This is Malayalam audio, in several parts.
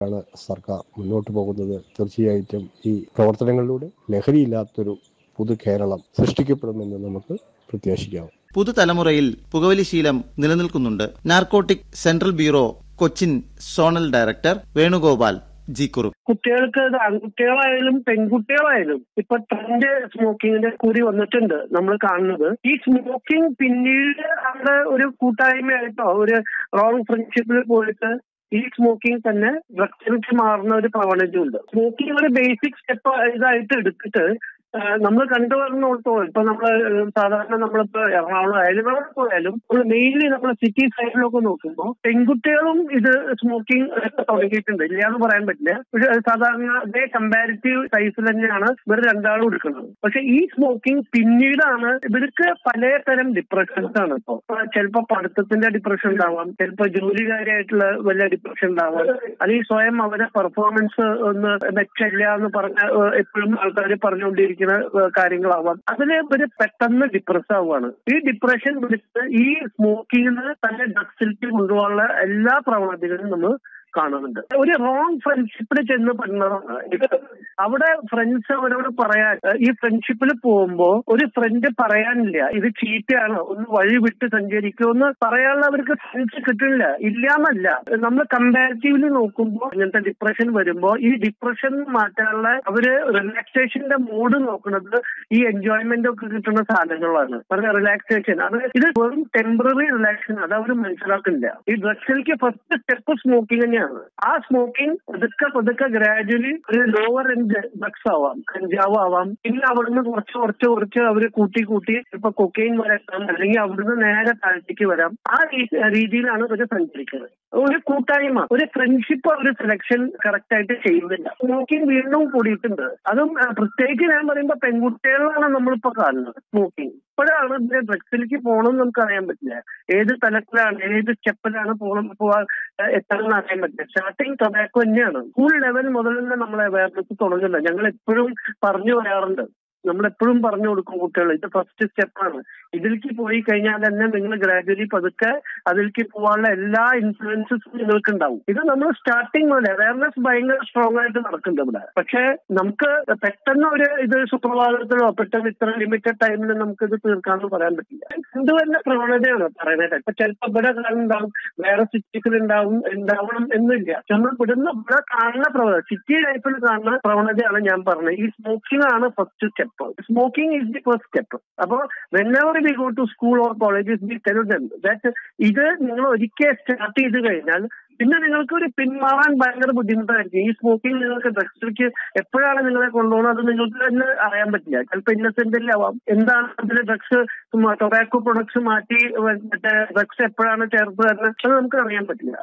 ആണ് സർക്കാർ മുന്നോട്ട് പോകുന്നത് തീർച്ചയായിട്ടും ഈ പ്രവർത്തനങ്ങളിലൂടെ ലഹരിയില്ലാത്തൊരു പുതു കേരളം സൃഷ്ടിക്കപ്പെടുമെന്ന് നമുക്ക് പ്രത്യാശിക്കാം പുതുതലമുറയിൽ പുകവലി ശീലം നിലനിൽക്കുന്നുണ്ട് narcotic central bureau Cochin zonal director Venugopal G Kurup കുട്ടികൾക്ക് ഇത് ആൺകുട്ടികളായാലും പെൺകുട്ടികളായാലും ഇപ്പൊ ട്രെൻഡ് സ്മോക്കിങ്ങിന്റെ കുറി വന്നിട്ടുണ്ട് നമ്മൾ കാണുന്നത് ഈ സ്മോക്കിംഗ് പിന്നീട് അവിടെ ഒരു കൂട്ടായ്മയായിട്ടോ ഒരു റോങ് ഫ്രണ്ട്ഷിപ്പിൽ പോയിട്ട് ഈ സ്മോക്കിംഗ് തന്നെ ഡ്രഗ്സിലേക്ക് മാറുന്ന ഒരു പ്രവണതയുണ്ട് സ്മോക്കിംഗ് ഒരു ബേസിക് സ്റ്റെപ്പ് ഇതായിട്ട് എടുത്തിട്ട് നമ്മൾ കണ്ടുവരുന്നിടത്തോളം ഇപ്പൊ നമ്മൾ സാധാരണ നമ്മളിപ്പോ എറണാകുളം ആയാലും എവിടെ പോയാലും നമ്മൾ മെയിൻലി നമ്മൾ സിറ്റി സൈഡിലൊക്കെ നോക്കുമ്പോൾ പെൺകുട്ടികളും ഇത് സ്മോക്കിംഗ് തുടങ്ങിയിട്ടുണ്ട് ഇല്ല എന്ന് പറയാൻ പറ്റില്ല പക്ഷെ അത് സാധാരണ അതേ കമ്പാരിറ്റീവ് സൈസിൽ തന്നെയാണ് ഇവർ രണ്ടാളും എടുക്കുന്നത് പക്ഷെ ഈ സ്മോക്കിംഗ് പിന്നീടാണ് ഇവർക്ക് പലതരം ഡിപ്രഷൻസ് ആണ് ഇപ്പൊ ചിലപ്പോൾ പഠിത്തത്തിന്റെ ഡിപ്രഷൻ ഉണ്ടാവാം ചിലപ്പോൾ ജോലികാരായിട്ടുള്ള വല്ല ഡിപ്രഷൻ ഉണ്ടാവാം അല്ലെങ്കിൽ സ്വയം അവരെ പെർഫോമൻസ് ഒന്ന് മെച്ചമില്ല എന്ന് പറഞ്ഞ എപ്പോഴും ആൾക്കാർ പറഞ്ഞുകൊണ്ടിരിക്കുന്ന കാര്യങ്ങളാവാം അതിന് ഇവര് പെട്ടെന്ന് ഡിപ്രസ് ആവുകയാണ് ഈ ഡിപ്രഷൻ വിളിച്ച് ഈ സ്മോക്കിങ്ങിന് തന്നെ ഡ്രഗ്സിലേക്ക് കൊണ്ടുപോകാനുള്ള എല്ലാ പ്രവണതകളും നമ്മൾ കാണുന്നുണ്ട് ഒരു റോങ് ഫ്രണ്ട്ഷിപ്പിൽ ചെന്ന് പെടുന്നതാണ് ഇത് അവിടെ ഫ്രണ്ട്സ് അവരോട് പറയാൻ ഈ ഫ്രണ്ട്ഷിപ്പിൽ പോകുമ്പോ ഒരു ഫ്രണ്ട് പറയാനില്ല ഇത് ചീത്തയാണ് ഒന്ന് വഴി വിട്ട് സഞ്ചരിക്കുമെന്ന് പറയാനുള്ള അവർക്ക് ഫ്രണ്ട്സ് കിട്ടില്ല ഇല്ലാന്നല്ല നമ്മൾ കമ്പാരിറ്റീവ്ലി നോക്കുമ്പോൾ ഇങ്ങനത്തെ ഡിപ്രഷൻ വരുമ്പോൾ ഈ ഡിപ്രഷൻ മാറ്റാനുള്ള അവര് റിലാക്സേഷന്റെ മൂഡ് നോക്കുന്നത് ഈ എൻജോയ്മെന്റ് ഒക്കെ കിട്ടുന്ന സാധനങ്ങളാണ് പറഞ്ഞ റിലാക്സേഷൻ അത് ഇത് വെറും ടെമ്പററി റിലാക്സേഷൻ അത് അവർ മനസ്സിലാക്കുന്നില്ല ഈ ഡ്രഗ്സിലേക്ക് ഫസ്റ്റ് സ്റ്റെപ്പ് സ്മോക്കിംഗ് തന്നെയാണ് ആ സ്മോക്കിംഗ് പതുക്കെ പതുക്കെ ഗ്രാജുവലി ഒരു ലോവർ എൻഡ് ഡ്രഗ്സ് ആവാം കഞ്ചാവ് ആവാം പിന്നെ അവിടുന്ന് കുറച്ച് കുറച്ച് കുറച്ച് അവർ കൂട്ടി കൂട്ടി ഇപ്പൊ കൊക്കെയിൻ വരാം അല്ലെങ്കിൽ അവിടുന്ന് നേരെ താഴത്തേക്ക് വരാം ആ രീതിയിലാണ് ഇവര് സഞ്ചരിക്കുന്നത് ഒരു കൂട്ടായ്മ ഒരു ഫ്രണ്ട്ഷിപ്പ് അവർ സെലക്ഷൻ കറക്റ്റ് ആയിട്ട് ചെയ്യുന്നില്ല സ്മോക്കിംഗ് വീണ്ടും കൂടിയിട്ടുണ്ട് അതും പ്രത്യേകിച്ച് ഞാൻ പറയുമ്പോൾ പെൺകുട്ടികളാണ് നമ്മളിപ്പോ കാണുന്നത് സ്മോക്കിംഗ് ഇപ്പോഴാണ് ഇതിന്റെ ഡ്രഗ്സിലേക്ക് പോകണം നമുക്ക് അറിയാൻ പറ്റില്ല ഏത് തലത്തിലാണ് ഏത് സ്റ്റെപ്പിലാണ് പോകണം പോവാൻ എത്തണമെന്ന് അറിയാൻ പറ്റില്ല സ്റ്റാർട്ടിങ് ടൊബാക്കോ തന്നെയാണ് സ്കൂൾ ലെവൽ മുതൽ തന്നെ നമ്മളെ അവയർനെസ് തുടങ്ങുന്നത് ഞങ്ങൾ എപ്പോഴും പറഞ്ഞു വരാറുണ്ട് നമ്മൾ എപ്പോഴും പറഞ്ഞു കൊടുക്കും കുട്ടികൾ ഇത് ഫസ്റ്റ് സ്റ്റെപ്പാണ് ഇതിലേക്ക് പോയി കഴിഞ്ഞാൽ തന്നെ നിങ്ങൾ ഗ്രാജുവലി പതുക്കെ അതിലേക്ക് പോകാനുള്ള എല്ലാ ഇൻഫ്ലുവൻസസും നിങ്ങൾക്ക് ഉണ്ടാവും ഇത് നമ്മൾ സ്റ്റാർട്ടിങ് മുതൽ അവയർനെസ് ഭയങ്കര സ്ട്രോങ് ആയിട്ട് നടക്കുന്നുണ്ട് ഇവിടെ പക്ഷെ നമുക്ക് പെട്ടെന്ന് ഒരു ഇത് സുപ്രഭാതത്തിലോ പെട്ടെന്ന് ഇത്ര ലിമിറ്റഡ് ടൈമിൽ നമുക്ക് ഇത് തീർക്കാമെന്ന് പറയാൻ പറ്റില്ല ഇത് തന്നെ പ്രവണതയാണ് പറയുന്നത് ഇപ്പൊ ചിലപ്പോൾ ഇവിടെ ഉണ്ടാവും വേറെ സിറ്റികൾ ഉണ്ടാവും ഉണ്ടാവണം എന്നില്ല നമ്മൾ ഇവിടുന്ന് ഇവിടെ കാണുന്ന പ്രവണത സിറ്റി ലൈഫിൽ കാണുന്ന പ്രവണതയാണ് ഞാൻ പറഞ്ഞത് ഈ സ്മോക്കിംഗ് ആണ് first step smoking is the first step അപ്പൊ whenever we go to school or colleges be tell them that ഇത് നിങ്ങൾ ഒരിക്കൽ സ്റ്റാർട്ട് ചെയ്ത് കഴിഞ്ഞാൽ പിന്നെ നിങ്ങൾക്ക് ഒരു പിന്മാറാൻ ഭയങ്കര ബുദ്ധിമുട്ടായിരിക്കും ഈ സ്മോക്കിംഗ് നിങ്ങൾക്ക് ഡ്രഗ്സിലേക്ക് എപ്പോഴാണ് നിങ്ങളെ കൊണ്ടുപോകുന്നത് അത് നിങ്ങൾക്ക് തന്നെ അറിയാൻ പറ്റില്ല ചിലപ്പോൾ ഇന്നസെന്റിലാവാം എന്താണ് അതിൽ ഡ്രഗ്സ് ടൊബാക്കോ പ്രൊഡക്ട്സ് മാറ്റി മറ്റേ ഡ്രഗ്സ് എപ്പോഴാണ് ചേർത്ത് തരുന്നത് അത് നമുക്ക് അറിയാൻ പറ്റില്ല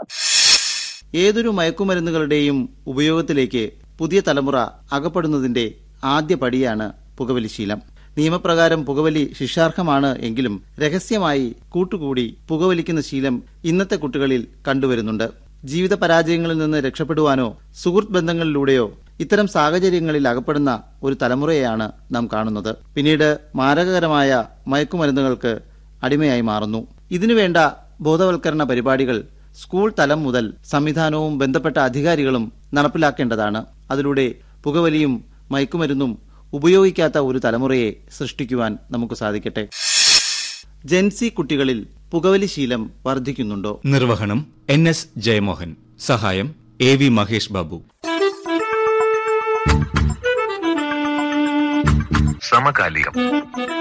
ഏതൊരു മയക്കുമരുന്നുകളുടെയും ഉപയോഗത്തിലേക്ക് പുതിയ തലമുറ അകപ്പെടുന്നതിന്റെ ആദ്യ പടിയാണ് പുകവലി ശീലം നിയമപ്രകാരം പുകവലി ശിക്ഷാർഹമാണ് എങ്കിലും രഹസ്യമായി കൂട്ടുകൂടി പുകവലിക്കുന്ന ശീലം ഇന്നത്തെ കുട്ടികളിൽ കണ്ടുവരുന്നുണ്ട് ജീവിത പരാജയങ്ങളിൽ നിന്ന് രക്ഷപ്പെടുവാനോ സുഹൃത്ത് ബന്ധങ്ങളിലൂടെയോ ഇത്തരം സാഹചര്യങ്ങളിൽ അകപ്പെടുന്ന ഒരു തലമുറയെയാണ് നാം കാണുന്നത് പിന്നീട് മാരകകരമായ മയക്കുമരുന്നുകൾക്ക് അടിമയായി മാറുന്നു ഇതിനുവേണ്ട ബോധവൽക്കരണ പരിപാടികൾ സ്കൂൾ തലം മുതൽ സംവിധാനവും ബന്ധപ്പെട്ട അധികാരികളും നടപ്പിലാക്കേണ്ടതാണ് അതിലൂടെ പുകവലിയും മയക്കുമരുന്നും ഉപയോഗിക്കാത്ത ഒരു തലമുറയെ സൃഷ്ടിക്കുവാൻ നമുക്ക് സാധിക്കട്ടെ ജെൻസി കുട്ടികളിൽ പുകവലി ശീലം വർദ്ധിക്കുന്നുണ്ടോ നിർവഹണം എൻ എസ് ജയമോഹൻ സഹായം എ വി മഹേഷ് ബാബു സമകാലികം